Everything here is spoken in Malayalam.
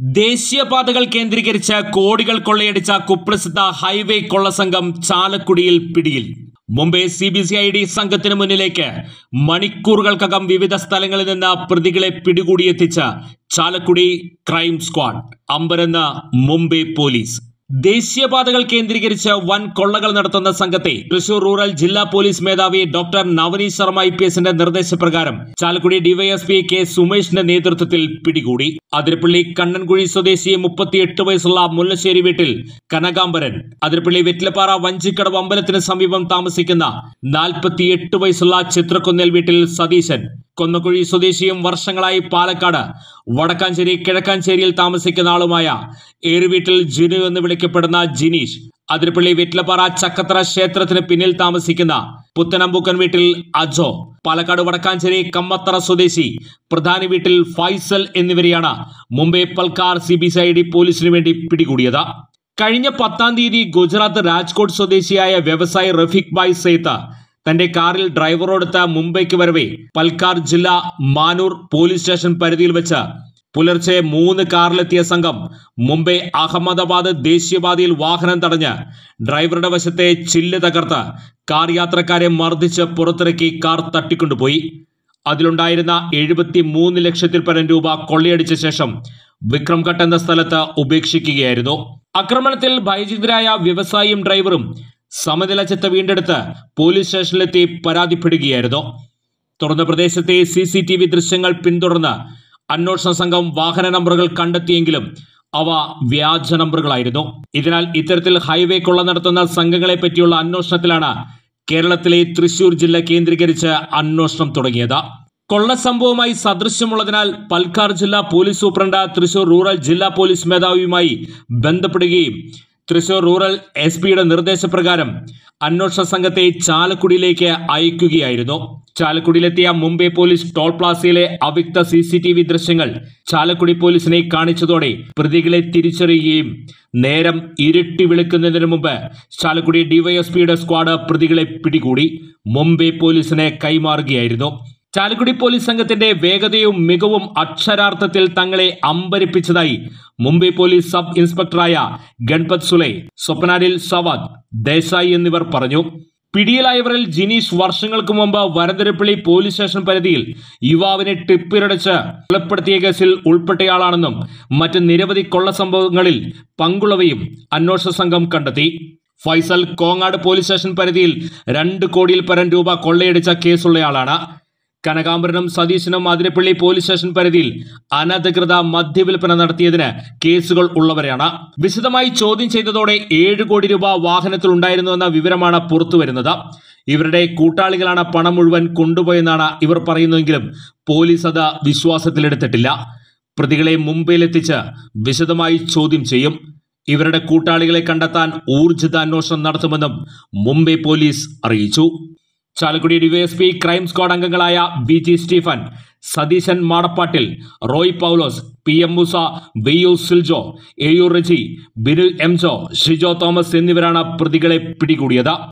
ദേശീയപാതകൾ കേന്ദ്രീകരിച്ച് കോടികൾ കൊള്ളയടിച്ച കുപ്രസിദ്ധ ഹൈവേ കൊള്ളസംഘം ചാലക്കുടിയിൽ പിടിയിൽ Mumbai C B C I D സംഘത്തിന് മുന്നിലേക്ക് മണിക്കൂറുകൾക്കകം വിവിധ സ്ഥലങ്ങളിൽ നിന്ന് പ്രതികളെ പിടികൂടിയെത്തിച്ച ചാലക്കുടി ക്രൈം സ്ക്വാഡ് അമ്പരന്ന് മുംബൈ പോലീസ് ദേശീയപാതകൾ കേന്ദ്രീകരിച്ച് വൻ കൊള്ളകൾ നടത്തുന്ന സംഘത്തെ തൃശൂർ റൂറൽ ജില്ലാ പോലീസ് മേധാവി doctor Navneet Sharma I P എസിന്റെ നിർദ്ദേശപ്രകാരം ചാലക്കുടി ഡിവൈഎസ്പി കെ സുമേഷിന്റെ നേതൃത്വത്തിൽ പിടികൂടി അതിരപ്പള്ളി കണ്ണൻകുഴി സ്വദേശി മുപ്പത്തിയെട്ട് വയസ്സുള്ള മുല്ലശ്ശേരി വീട്ടിൽ കനകാംബരൻ അതിരപ്പള്ളി വെറ്റിലപ്പാറ വഞ്ചിക്കടവ് അമ്പലത്തിന് സമീപം താമസിക്കുന്ന നാൽപ്പത്തിയെട്ട് വയസ്സുള്ള ചിത്രക്കുന്നേൽ വീട്ടിൽ സതീശൻ കൊന്നക്കുഴി സ്വദേശിയും വർഷങ്ങളായി പാലക്കാട് വടക്കാഞ്ചേരി കിഴക്കാഞ്ചേരിയിൽ താമസിക്കുന്ന ആളുമായ ഏറുവീട്ടിൽ ജിനു എന്ന് വിളിക്കപ്പെടുന്ന ജിനീഷ് അതിരപ്പള്ളി വെറ്റിലപ്പാറ ചക്കത്ര ക്ഷേത്രത്തിന് പിന്നിൽ താമസിക്കുന്ന പുത്തനമ്പൂക്കൻ വീട്ടിൽ അജോ പാലക്കാട് വടക്കാഞ്ചേരി കമ്മത്തറ സ്വദേശി പ്രധാനി വീട്ടിൽ ഫൈസൽ എന്നിവരെയാണ് Mumbai Palghar C B C I D പോലീസിന് വേണ്ടി പിടികൂടിയത് കഴിഞ്ഞ പത്താം തീയതി ഗുജറാത്ത് രാജ്കോട്ട് സ്വദേശിയായ വ്യവസായി റഫീഖ് ബായ് സെയ്ത്ത് തന്റെ കാറിൽ ഡ്രൈവറോടുത്ത് മുംബൈക്ക് വരവേ പൽക്കാർ ജില്ല മാനൂർ പോലീസ് സ്റ്റേഷൻ പരിധിയിൽ വെച്ച് പുലർച്ചെ മൂന്ന് കാറിലെത്തിയ സംഘം മുംബൈ അഹമ്മദാബാദ് ദേശീയപാതയിൽ വാഹനം തടഞ്ഞ് ഡ്രൈവറുടെ വശത്തെ ചില്ല് തകർത്ത് കാർ യാത്രക്കാരെ മർദ്ദിച്ച് പുറത്തിറക്കി കാർ തട്ടിക്കൊണ്ടുപോയി അതിലുണ്ടായിരുന്ന എഴുപത്തി മൂന്ന് ലക്ഷത്തിൽ പരം രൂപ കൊള്ളയടിച്ച ശേഷം വിക്രംഘട്ട് എന്ന സ്ഥലത്ത് ഉപേക്ഷിക്കുകയായിരുന്നു ആക്രമണത്തിൽ ഭയചിതരായ വ്യവസായിയും ഡ്രൈവറും സമനില ചെത്ത വീണ്ടെടുത്ത് പോലീസ് സ്റ്റേഷനിലെത്തി പരാതിപ്പെടുകയായിരുന്നു തുടർന്ന് പ്രദേശത്തെ സി സി ടി വി ദൃശ്യങ്ങൾ പിന്തുടർന്ന് അന്വേഷണ സംഘം വാഹന നമ്പറുകൾ കണ്ടെത്തിയെങ്കിലും അവ വ്യാജ നമ്പറുകളായിരുന്നു ഇതിനാൽ ഇത്തരത്തിൽ ഹൈവേ കൊള്ള നടത്തുന്ന സംഘങ്ങളെ പറ്റിയുള്ള അന്വേഷണത്തിലാണ് കേരളത്തിലെ തൃശൂർ ജില്ല കേന്ദ്രീകരിച്ച് അന്വേഷണം തുടങ്ങിയത് കൊള്ള സംഭവവുമായി സദൃശ്യമുള്ളതിനാൽ പൽക്കാർ ജില്ലാ പോലീസ് സൂപ്രണ്ട് തൃശൂർ റൂറൽ ജില്ലാ പോലീസ് മേധാവിയുമായി ബന്ധപ്പെടുകയും തൃശൂർ റൂറൽ എസ് പിയുടെ നിർദ്ദേശപ്രകാരം അന്വേഷണ സംഘത്തെ ചാലക്കുടിയിലേക്ക് അയക്കുകയായിരുന്നു ചാലക്കുടിയിലെത്തിയ മുംബൈ പോലീസ് ടോൾ പ്ലാസയിലെ അവ്യക്ത സി സി ടി വി ദൃശ്യങ്ങൾ ചാലക്കുടി പോലീസിനെ കാണിച്ചതോടെ പ്രതികളെ തിരിച്ചറിയുകയും നേരം ഇരുട്ടി വിളിക്കുന്നതിന് മുമ്പ് ചാലക്കുടി ഡിവൈഎസ്പിയുടെ സ്ക്വാഡ് പ്രതികളെ പിടികൂടി മുംബൈ പോലീസിനെ കൈമാറുകയായിരുന്നു ചാലക്കുടി പോലീസ് സംഘത്തിന്റെ വേഗതയും മികവും അക്ഷരാർത്ഥത്തിൽ തങ്ങളെ അമ്പരിപ്പിച്ചതായി മുംബൈ പോലീസ് സബ് ഇൻസ്പെക്ടറായ ഗൺപത് സുലൈ സ്വപ്നാരിൽ സവാദ് ദേശായി എന്നിവർ പറഞ്ഞു പിടിയിലായവരിൽ ജിനീഷ് വർഷങ്ങൾക്ക് മുമ്പ് വരന്തരപ്പള്ളി പോലീസ് സ്റ്റേഷൻ പരിധിയിൽ യുവാവിനെ ടിപ്പിരടച്ച് കൊലപ്പെടുത്തിയ കേസിൽ ഉൾപ്പെട്ടയാളാണെന്നും മറ്റ് നിരവധി കൊള്ള സംഭവങ്ങളിൽ പങ്കുള്ളവയും അന്വേഷണ സംഘം കണ്ടെത്തി ഫൈസൽ കോങ്ങാട് പോലീസ് സ്റ്റേഷൻ പരിധിയിൽ രണ്ട് കോടിയിൽ പരം രൂപ കൊള്ളയടിച്ച കേസുള്ളയാളാണ് കനകാംബരനും സതീശനും അതിരപ്പള്ളി പോലീസ് സ്റ്റേഷൻ പരിധിയിൽ അനധികൃത മദ്യവിൽപ്പന നടത്തിയതിന് കേസുകൾ ഉള്ളവരാണ് വിശദമായി ചോദ്യം ചെയ്തതോടെ ഏഴ് കോടി രൂപ വാഹനത്തിൽ ഉണ്ടായിരുന്നുവെന്ന വിവരമാണ് പുറത്തുവരുന്നത് ഇവരുടെ കൂട്ടാളികളാണ് പണം മുഴുവൻ കൊണ്ടുപോയെന്നാണ് ഇവർ പറയുന്നതെങ്കിലും പോലീസ് അത് വിശ്വാസത്തിലെടുത്തിട്ടില്ല പ്രതികളെ മുംബൈയിലെത്തിച്ച് വിശദമായി ചോദ്യം ചെയ്യും ഇവരുടെ കൂട്ടാളികളെ കണ്ടെത്താൻ ഊർജിത അന്വേഷണം നടത്തുമെന്നും മുംബൈ പോലീസ് അറിയിച്ചു ചാലക്കുടി ഡിവൈഎസ്പി ക്രൈം സ്ക്വാഡ് അംഗങ്ങളായ B G Stephen Satheesan Madappattil Roy Paulose P M Musa V U Siljo A U Reji Binu M Jo Shijo Thomas എന്നിവരാണ് പ്രതികളെ പിടികൂടിയത്